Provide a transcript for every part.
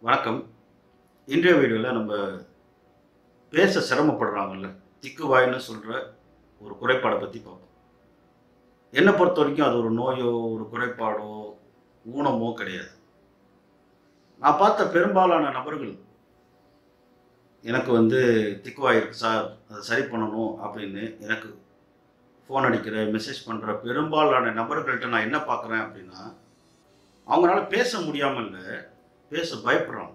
வணக்கம் இன்றைய வீடியோவில் நம்ம பேச சிரமப்படுறாங்கல்ல திக்கு வாயின்னு சொல்கிற ஒரு குறைபாடை பற்றி பார்ப்போம் என்னை பொறுத்த வரைக்கும் அது ஒரு நோயோ ஒரு குறைபாடோ ஊனமோ கிடையாது நான் பார்த்த பெரும்பாலான நபர்கள் எனக்கு வந்து திக்குவாய் இருக்கு சார் அதை சரி பண்ணணும் அப்படின்னு எனக்கு ஃபோன் அடிக்கிற மெசேஜ் பண்ணுற பெரும்பாலான நபர்கள்ட்ட நான் என்ன பார்க்குறேன் அப்படின்னா அவங்களால பேச முடியாமல் இல்லை பேச பயப்படுறாங்க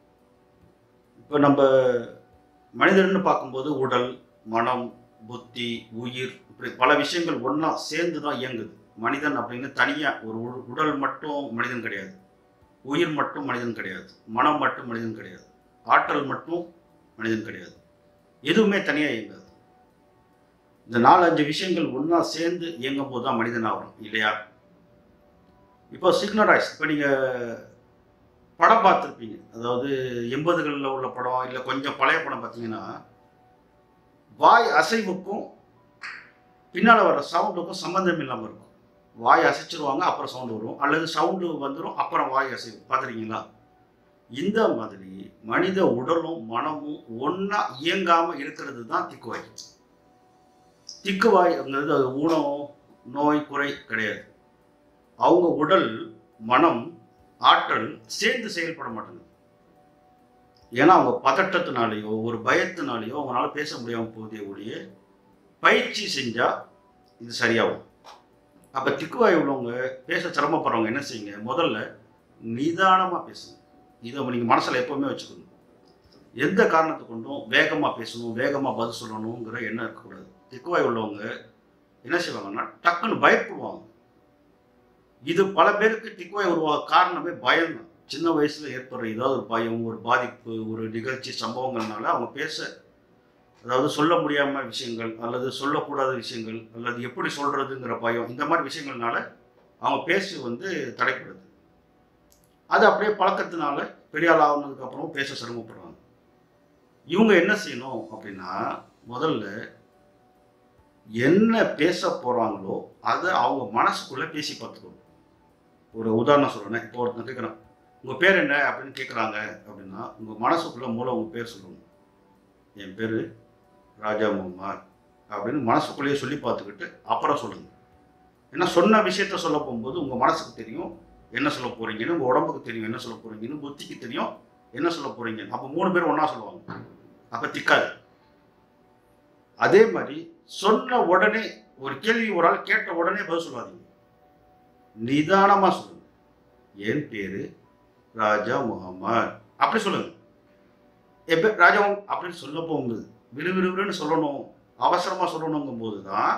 இப்போ நம்ம மனிதர்னு பார்க்கும்போது உடல் மனம் புத்தி உயிர் இப்படி பல விஷயங்கள் ஒன்றா சேர்ந்து தான் இயங்குது மனிதன் அப்படின்னு தனியாக ஒரு உ- உடல் மட்டும் மனிதன் கிடையாது உயிர் மட்டும் மனிதன் கிடையாது மனம் மட்டும் மனிதன் கிடையாது ஆற்றல் மட்டும் மனிதன் கிடையாது எதுவுமே தனியாக இயங்காது இந்த நாலஞ்சு விஷயங்கள் ஒன்றா சேர்ந்து இயங்கும் போது தான் மனிதன் ஆகிறோம் இல்லையா இப்போ சிக்னரைஸ் இப்போ நீங்கள் படம் பார்த்துருப்பீங்க அதாவது எண்பதுகளில் உள்ள படம் இல்லை கொஞ்சம் பழைய படம் பார்த்தீங்கன்னா வாய் அசைவுக்கும் பின்னால் வர சவுண்டுக்கும் சம்மந்தம் இல்லாமல் இருக்கும் வாய் அசைச்சிருவாங்க அப்புறம் சவுண்டு வரும் அல்லது சவுண்டு வந்துடும் அப்புறம் வாய் அசைவு பார்த்துருக்கீங்களா இந்த மாதிரி மனித உடலும் மனமும் ஒன்றா இயங்காமல் இருக்கிறது தான் திக்குவாய் திக்குவாய்ங்கிறது அது ஊனம் நோய் குறை கிடையாது அவங்க உடல் மனம் ஆற்றல் சேர்ந்து செயல்பட மாட்டேங்குது ஏன்னா அவங்க பதட்டத்தினாலேயோ ஒரு பயத்தினாலேயோ அவங்களால பேச முடியாமல் போதே ஒழிய பயிற்சி செஞ்சால் இது சரியாகும் அப்போ திக்குவாய் உள்ளவங்க பேச சிரமப்படுறவங்க என்ன செய்யுங்க முதல்ல நிதானமாக பேசுங்க இதை நீங்கள் மனசில் எப்போவுமே வச்சுக்கணும் எந்த காரணத்தை கொண்டும் வேகமாக பேசணும் வேகமாக பதில் சொல்லணுங்கிற எண்ணம் இருக்கக்கூடாது திக்குவாய் உள்ளவங்க என்ன செய்வாங்கன்னா டக்குன்னு பயப்படுவாங்க இது பல பேருக்கு திக்குவாய் உருவாக காரணமே பயம் தான் சின்ன வயசுல ஏற்படுற ஏதாவது ஒரு பயம் ஒரு பாதிப்பு ஒரு நிகழ்ச்சி சம்பவங்கள்னால அவங்க பேச அதாவது சொல்ல முடியாம விஷயங்கள் அல்லது சொல்லக்கூடாத விஷயங்கள் அல்லது எப்படி சொல்றதுங்கிற பயம் இந்த மாதிரி விஷயங்கள்னால அவங்க பேசி வந்து தடைப்படுது அது அப்படியே பழக்கத்தினால பெரிய ஆள் ஆகுனதுக்கு அப்புறம் பேச சிரமப்படுறாங்க இவங்க என்ன செய்யணும் அப்படின்னா முதல்ல என்ன பேச போறாங்களோ அதை அவங்க மனசுக்குள்ள பேசி பார்த்துக்கணும் ஒரு உதாரணம் சொல்றேன் இப்போ ஒருத்தன் கேட்குறான் உங்கள் பேர் என்ன அப்படின்னு கேட்குறாங்க அப்படின்னா உங்கள் மனசுக்குள்ள மூலம் உங்கள் பேர் சொல்லணும் என் பேர் ராஜா முகமார் அப்படின்னு மனசுக்குள்ளேயே சொல்லி பார்த்துக்கிட்டு அப்புறம் சொல்லுங்க ஏன்னா சொன்ன விஷயத்த சொல்ல போகும்போது உங்கள் மனசுக்கு தெரியும் என்ன சொல்ல போறீங்கன்னு உங்கள் உடம்புக்கு தெரியும் என்ன சொல்ல போறீங்கன்னு புத்திக்கு தெரியும் என்ன சொல்ல போறீங்க அப்போ மூணு பேர் ஒன்றா சொல்லுவாங்க அப்போ திக்காது அதே மாதிரி சொன்ன உடனே ஒரு கேள்வி ஒரு ஆள் கேட்ட உடனே பதில் சொல்லாதீங்க நிதானமா சொல்லுங்க என் பேரு ராஜா முகமது அப்படி சொல்லுங்க என் பேர் ராஜா முகமது அப்படின்னு சொல்ல போகும்போது விறுவிறுவிறுன்னு சொல்லணும் அவசரமா சொல்லணுங்கும் போது தான்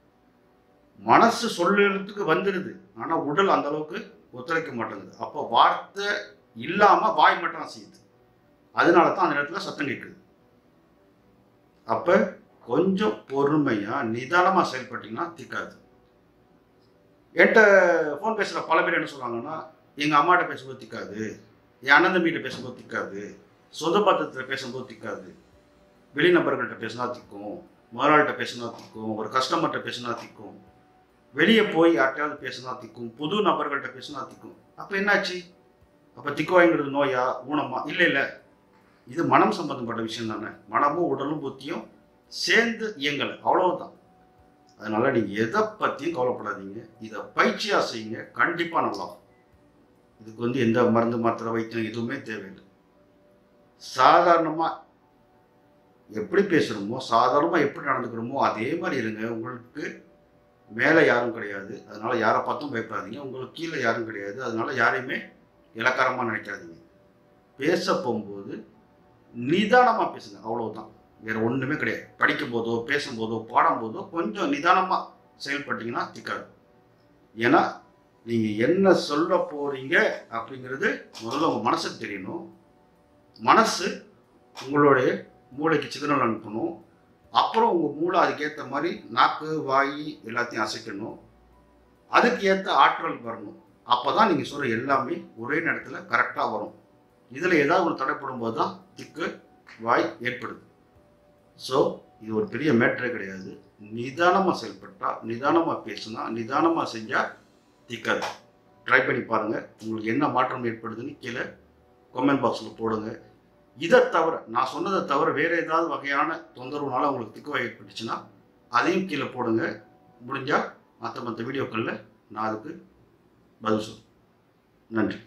மனசு சொல்லுறதுக்கு வந்துடுது ஆனா உடல் அந்த அளவுக்கு ஒத்துழைக்க மாட்டேங்குது அப்போ வார்த்தை இல்லாம வாய் மட்டும் செய்யுது அதனால தான் அந்த இடத்துல சத்தம் கேட்குது அப்ப கொஞ்சம் பொறுமையா நிதானமா செயல்பட்டீங்கன்னா திக்காது என்கிட்ட ஃபோன் பேசுகிற பல பேர் என்ன சொல்றாங்கன்னா எங்கள் அம்மாட்ட பேசும்போது திக்காது என் அண்ணன் தம்பிகிட்ட பேசும்போது திக்காது சொந்த பாத்திரத்தில் பேசும்போது திக்காது வெளி நபர்கள்ட்ட பேசினா திக்கும் முதலாளிகிட்ட பேசினா திக்கும் ஒரு கஸ்டமர்கிட்ட பேசினா திக்கும் வெளியே போய் யார்ட்டையாவது பேசினா திக்கும் புது நபர்கள்ட்ட பேசினா திக்கும் அப்போ என்னாச்சு அப்போ திக்குவாய்ங்கிறது நோயா ஊனமா இல்லை இல்லை இது மனம் சம்பந்தப்பட்ட விஷயம் தானே மனமும் உடலும் புத்தியும் சேர்ந்து இயங்கலை அவ்வளவுதான் அதனால நீங்க எதை பத்தியும் கவலைப்படாதீங்க இதை பயிற்சியா செய்யுங்க கண்டிப்பா நல்லா இருக்கும். இதுக்கு வந்து எந்த மருந்து மாத்திரை வைத்தியம் எதுவுமே தேவையில்லை சாதாரணமா எப்படி பேசுறோமோ சாதாரணமா எப்படி நடந்துக்கிறோமோ அதே மாதிரி இருங்க உங்களுக்கு மேலே யாரும் கிடையாது அதனால யாரை பார்த்தும் பயப்படாதீங்க உங்களுக்கு கீழே யாரும் கிடையாது அதனால யாரையுமே இலக்காரமா நினைக்காதீங்க பேச போகும்போது நிதானமா பேசுங்க அவ்வளவுதான் வேற ஒண்ணுமே கிடையாது படிக்கும் போதோ பேசும்போதோ பாடும்போதோ கொஞ்சம் நிதானமா செயல்பட்டீங்கன்னா திக்காது ஏன்னா நீங்க என்ன சொல்ல போறீங்க அப்படிங்கிறது முதல்ல உங்க மனசுக்கு தெரியணும் மனசு உங்களுடைய மூளைக்கு சிக்னல் அனுப்பணும் அப்புறம் உங்க மூளை அதுக்கேற்ற மாதிரி நாக்கு வாய் எல்லாத்தையும் அசைக்கணும் அதுக்கு ஏற்ற ஆற்றல் வரணும் அப்பதான் நீங்க சொல்ற எல்லாமே ஒரே நேரத்துல கரெக்டா வரும் இதுல ஏதாவது ஒரு தடைப்படும் போது தான் திக்கு வாய் ஏற்படுது ஸோ இது ஒரு பெரிய மேட்ரே கிடையாது நிதானமாக செயல்பட்டா நிதானமாக பேசுனா நிதானமாக செஞ்சால் திக்காது ட்ரை பண்ணி பாருங்கள் உங்களுக்கு என்ன மாற்றம் ஏற்படுதுன்னு கீழே கமெண்ட் பாக்ஸில் போடுங்க இதை தவிர நான் சொன்னதை தவிர வேறு ஏதாவது வகையான தொந்தரவுனால உங்களுக்கு திக்குவாய் ஏற்பட்டுச்சுன்னா அதையும் கீழே போடுங்க முடிஞ்சால் மற்ற மற்ற வீடியோக்களில் நான் அதுக்கு பதில் சொல்லுவேன் நன்றி